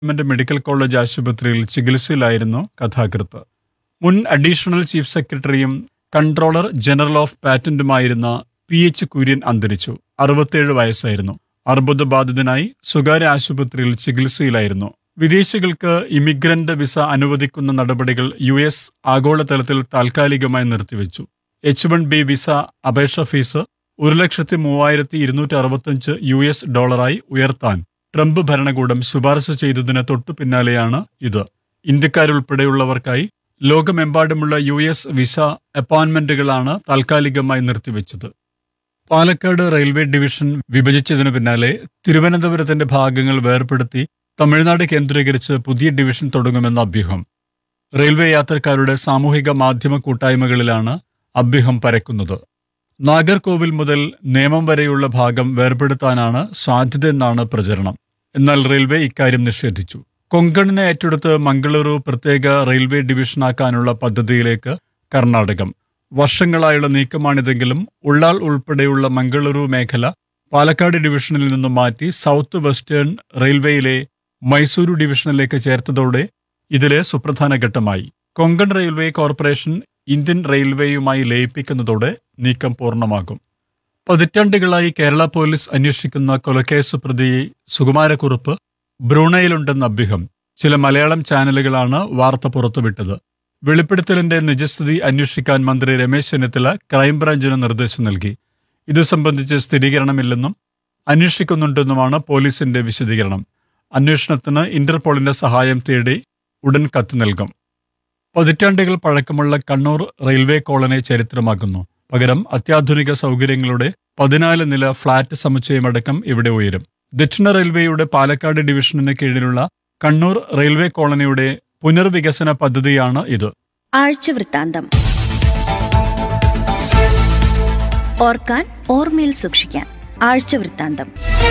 government medical college ആശുപത്രിയിൽ ചികിത്സയിലായിരുന്നു കഥാകൃത്ത് മുൻ അഡീഷണൽ ചീഫ് സെക്രട്ടറിയും കൺട്രോളർ ജനറൽ ഓഫ് പാറ്റന്റുമായിരുന്ന പി എച്ച് കുര്യൻ അന്തരിച്ചു അറുപത്തേഴ് വയസ്സായിരുന്നു അർബുദബാധിതനായി സ്വകാര്യ ആശുപത്രിയിൽ ചികിത്സയിലായിരുന്നു വിദേശികൾക്ക് ഇമിഗ്രന്റ് വിസ അനുവദിക്കുന്ന നടപടികൾ യു എസ് ആഗോളതലത്തിൽ താൽക്കാലികമായി നിർത്തിവെച്ചു എച്ച് വൺ ബി വിസ അപേക്ഷ ഫീസ് ഒരു ലക്ഷത്തി മൂവായിരത്തി ഇരുന്നൂറ്റി അറുപത്തഞ്ച് യു എസ് ഡോളറായി ഉയർത്താൻ ട്രംപ് ഭരണകൂടം ശുപാർശ ചെയ്തതിന് തൊട്ടു പിന്നാലെയാണ് ഇത് ഇന്ത്യക്കാരുൾപ്പെടെയുള്ളവർക്കായി ലോകമെമ്പാടുമുള്ള യു എസ് വിസ അപ്പോയിന്റ്മെന്റുകളാണ് താൽക്കാലികമായി നിർത്തിവെച്ചത് പാലക്കാട് റെയിൽവേ ഡിവിഷൻ വിഭജിച്ചതിനു പിന്നാലെ തിരുവനന്തപുരത്തിന്റെ ഭാഗങ്ങൾ വേർപെടുത്തി തമിഴ്നാട് കേന്ദ്രീകരിച്ച് പുതിയ ഡിവിഷൻ തുടങ്ങുമെന്ന അഭ്യൂഹം റെയിൽവേ യാത്രക്കാരുടെ സാമൂഹിക മാധ്യമ കൂട്ടായ്മകളിലാണ് അഭ്യൂഹം പരക്കുന്നത് നാഗർകോവിൽ മുതൽ നേമം വരെയുള്ള ഭാഗം വേർപെടുത്താനാണ് സാധ്യതയെന്നാണ് പ്രചരണം എന്നാൽ റെയിൽവേ ഇക്കാര്യം നിഷേധിച്ചു കൊങ്കണിനെ ഏറ്റെടുത്ത് മംഗളൂരു പ്രത്യേക റെയിൽവേ ഡിവിഷനാക്കാനുള്ള പദ്ധതിയിലേക്ക് കർണാടകം വർഷങ്ങളായുള്ള നീക്കമാണിതെങ്കിലും ഉള്ളാൾ ഉൾപ്പെടെയുള്ള മംഗളൂരു മേഖല പാലക്കാട് ഡിവിഷനിൽ നിന്നും മാറ്റി സൗത്ത് വെസ്റ്റേൺ റെയിൽവേയിലെ മൈസൂരു ഡിവിഷനിലേക്ക് ചേർത്തതോടെ ഇതിലെ സുപ്രധാന ഘട്ടമായി കൊങ്കൺ റെയിൽവേ കോർപ്പറേഷൻ ഇന്ത്യൻ റെയിൽവേയുമായി ലയിപ്പിക്കുന്നതോടെ നീക്കം പൂർണ്ണമാകും പതിറ്റാണ്ടുകളായി കേരള പോലീസ് അന്വേഷിക്കുന്ന കൊലക്കേസ് പ്രതി സുകുമാരക്കുറുപ്പ് ബ്രൂണയിലുണ്ടെന്ന അഭ്യൂഹം ചില മലയാളം ചാനലുകളാണ് വാർത്ത പുറത്തുവിട്ടത് വെളിപ്പെടുത്തലിന്റെ നിജസ്ഥിതി അന്വേഷിക്കാൻ മന്ത്രി രമേശ് ചെന്നിത്തല ക്രൈംബ്രാഞ്ചിന് നിർദ്ദേശം നൽകി ഇത് സംബന്ധിച്ച് സ്ഥിരീകരണമില്ലെന്നും അന്വേഷിക്കുന്നുണ്ടെന്നുമാണ് പോലീസിന്റെ വിശദീകരണം അന്വേഷണത്തിന് ഇന്റർപോളിന്റെ സഹായം തേടി ഉടൻ കത്ത് നൽകും പതിറ്റാണ്ടുകൾ പഴക്കമുള്ള കണ്ണൂർ റെയിൽവേ കോളനി ചരിത്രമാക്കുന്നു പകരം അത്യാധുനിക സൗകര്യങ്ങളുടെ പതിനാല് നില ഫ്ളാറ്റ് സമുച്ചയമടക്കം ഇവിടെ ഉയരും ദക്ഷിണ റെയിൽവേയുടെ പാലക്കാട് ഡിവിഷന് കീഴിലുള്ള കണ്ണൂർ റെയിൽവേ കോളനിയുടെ പുനർവികസന പദ്ധതിയാണ് ഇത് ആഴ്ചവൃത്താന്തം ഓർക്കാൻ ഓർമ്മയിൽ സൂക്ഷിക്കാൻ ആഴ്ചവൃത്താന്തം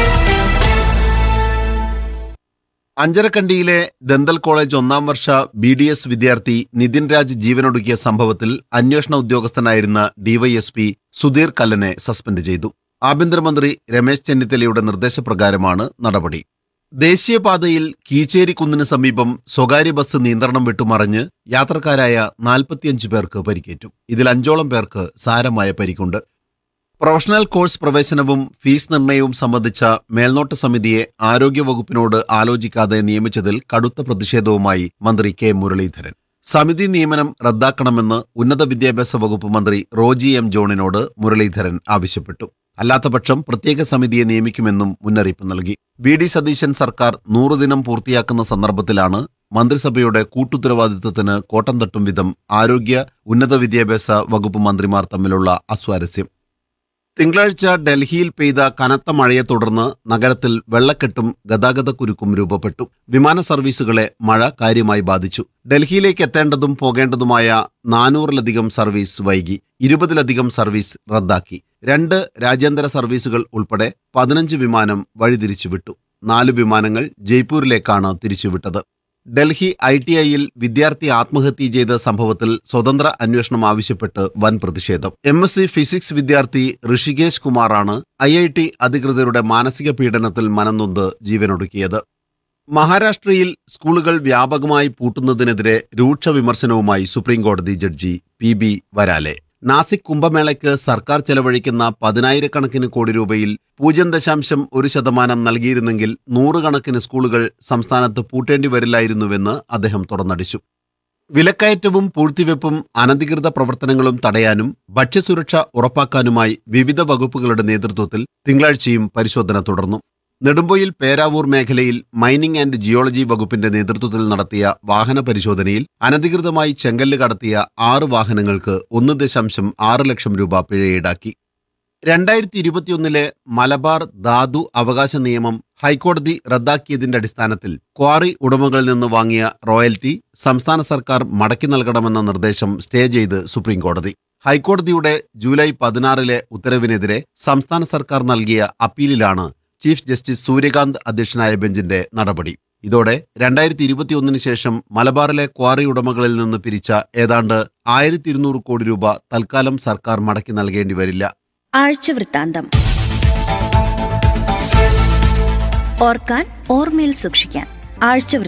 അഞ്ചരക്കണ്ടിയിലെ ദന്തൽ കോളേജ് ഒന്നാം വർഷ ബി ഡി എസ് വിദ്യാർത്ഥി നിതിൻ രാജ് ജീവനൊടുക്കിയ സംഭവത്തിൽ അന്വേഷണ ഉദ്യോഗസ്ഥനായിരുന്ന ഡിവൈഎസ്പി സുധീർ കല്ലനെ സസ്പെൻഡ് ചെയ്തു ആഭ്യന്തരമന്ത്രി രമേശ് ചെന്നിത്തലയുടെ നിർദ്ദേശപ്രകാരമാണ് നടപടി ദേശീയപാതയിൽ കീച്ചേരി കുന്നിന് സമീപം സ്വകാര്യ ബസ് നിയന്ത്രണം വിട്ടുമറിഞ്ഞ് യാത്രക്കാരായ നാൽപ്പത്തിയഞ്ച് പേർക്ക് പരിക്കേറ്റു ഇതിൽ അഞ്ചോളം പേർക്ക് സാരമായ പരിക്കുണ്ട് പ്രൊഫഷണൽ കോഴ്സ് പ്രവേശനവും ഫീസ് നിർണയവും സംബന്ധിച്ച മേൽനോട്ട സമിതിയെ ആരോഗ്യവകുപ്പിനോട് ആലോചിക്കാതെ നിയമിച്ചതിൽ കടുത്ത പ്രതിഷേധവുമായി മന്ത്രി കെ മുരളീധരൻ സമിതി നിയമനം റദ്ദാക്കണമെന്ന് ഉന്നത വിദ്യാഭ്യാസ വകുപ്പ് മന്ത്രി റോജി എം ജോണിനോട് മുരളീധരൻ ആവശ്യപ്പെട്ടു അല്ലാത്തപക്ഷം പ്രത്യേക സമിതിയെ നിയമിക്കുമെന്നും മുന്നറിയിപ്പ് നൽകി വി ഡി സതീശൻ സർക്കാർ നൂറ് ദിനം പൂർത്തിയാക്കുന്ന സന്ദർഭത്തിലാണ് മന്ത്രിസഭയുടെ കൂട്ടുത്തരവാദിത്തത്തിന് കോട്ടം തട്ടും വിധം ആരോഗ്യ ഉന്നത വിദ്യാഭ്യാസ വകുപ്പ് മന്ത്രിമാർ തമ്മിലുള്ള അസ്വാരസ്യം തിങ്കളാഴ്ച ഡൽഹിയിൽ പെയ്ത കനത്ത മഴയെ തുടർന്ന് നഗരത്തിൽ വെള്ളക്കെട്ടും ഗതാഗതക്കുരുക്കും രൂപപ്പെട്ടു വിമാന സർവീസുകളെ മഴ കാര്യമായി ബാധിച്ചു ഡൽഹിയിലേക്ക് എത്തേണ്ടതും പോകേണ്ടതുമായ നാനൂറിലധികം സർവീസ് വൈകി ഇരുപതിലധികം സർവീസ് റദ്ദാക്കി രണ്ട് രാജ്യാന്തര സർവീസുകൾ ഉൾപ്പെടെ പതിനഞ്ച് വിമാനം വഴിതിരിച്ചുവിട്ടു നാല് വിമാനങ്ങൾ ജയ്പൂരിലേക്കാണ് തിരിച്ചുവിട്ടത് ഡൽഹി ഐ ടി ഐയിൽ വിദ്യാർത്ഥി ആത്മഹത്യ ചെയ്ത സംഭവത്തിൽ സ്വതന്ത്ര അന്വേഷണം ആവശ്യപ്പെട്ട് വൻ പ്രതിഷേധം എം എസ് സി ഫിസിക്സ് വിദ്യാർത്ഥി ഋഷികേശ് കുമാറാണ് ഐ ഐ ടി അധികൃതരുടെ മാനസിക പീഡനത്തിൽ മനംനൊന്ത് ജീവനൊടുക്കിയത് മഹാരാഷ്ട്രയിൽ സ്കൂളുകൾ വ്യാപകമായി പൂട്ടുന്നതിനെതിരെ രൂക്ഷ വിമർശനവുമായി സുപ്രീംകോടതി ജഡ്ജി പി ബി വരാലെ നാസിക് കുംഭമേളയ്ക്ക് സർക്കാർ ചെലവഴിക്കുന്ന പതിനായിരക്കണക്കിന് കോടി രൂപയിൽ പൂജ്യം ദശാംശം ഒരു ശതമാനം നൽകിയിരുന്നെങ്കിൽ നൂറുകണക്കിന് സ്കൂളുകൾ സംസ്ഥാനത്ത് പൂട്ടേണ്ടി വരില്ലായിരുന്നുവെന്ന് അദ്ദേഹം തുറന്നടിച്ചു വിലക്കയറ്റവും പൂഴ്ത്തിവെപ്പും അനധികൃത പ്രവർത്തനങ്ങളും തടയാനും ഭക്ഷ്യസുരക്ഷ ഉറപ്പാക്കാനുമായി വിവിധ വകുപ്പുകളുടെ നേതൃത്വത്തിൽ തിങ്കളാഴ്ചയും പരിശോധന തുടർന്നു നെടുമ്പൊയിൽ പേരാവൂർ മേഖലയിൽ മൈനിംഗ് ആൻഡ് ജിയോളജി വകുപ്പിന്റെ നേതൃത്വത്തിൽ നടത്തിയ വാഹന പരിശോധനയിൽ അനധികൃതമായി ചെങ്കല്ല് കടത്തിയ ആറ് വാഹനങ്ങൾക്ക് ഒന്ന് ദശാംശം ആറ് ലക്ഷം രൂപ പിഴ ഈടാക്കി രണ്ടായിരത്തി ഇരുപത്തിയൊന്നിലെ മലബാർ ധാതു അവകാശ നിയമം ഹൈക്കോടതി റദ്ദാക്കിയതിന്റെ അടിസ്ഥാനത്തിൽ ക്വാറി ഉടമകളിൽ നിന്ന് വാങ്ങിയ റോയൽറ്റി സംസ്ഥാന സർക്കാർ മടക്കി നൽകണമെന്ന നിർദ്ദേശം സ്റ്റേ ചെയ്ത് സുപ്രീംകോടതി ഹൈക്കോടതിയുടെ ജൂലൈ പതിനാറിലെ ഉത്തരവിനെതിരെ സംസ്ഥാന സർക്കാർ നൽകിയ അപ്പീലിലാണ് ചീഫ് ജസ്റ്റിസ് സൂര്യകാന്ത് അധ്യക്ഷനായ ബെഞ്ചിന്റെ നടപടി ഇതോടെ രണ്ടായിരത്തി ഇരുപത്തിയൊന്നിന് ശേഷം മലബാറിലെ ക്വാറി ഉടമകളിൽ നിന്ന് പിരിച്ച ഏതാണ്ട് ആയിരത്തി ഇരുന്നൂറ് കോടി രൂപ തൽക്കാലം സർക്കാർ മടക്കി നൽകേണ്ടി വരില്ല ആഴ്ചവൃത്താന്തം ഓർക്കാൻ ഓർമ്മയിൽ സൂക്ഷിക്കാൻ ആഴ്ചവൃത്താന്തം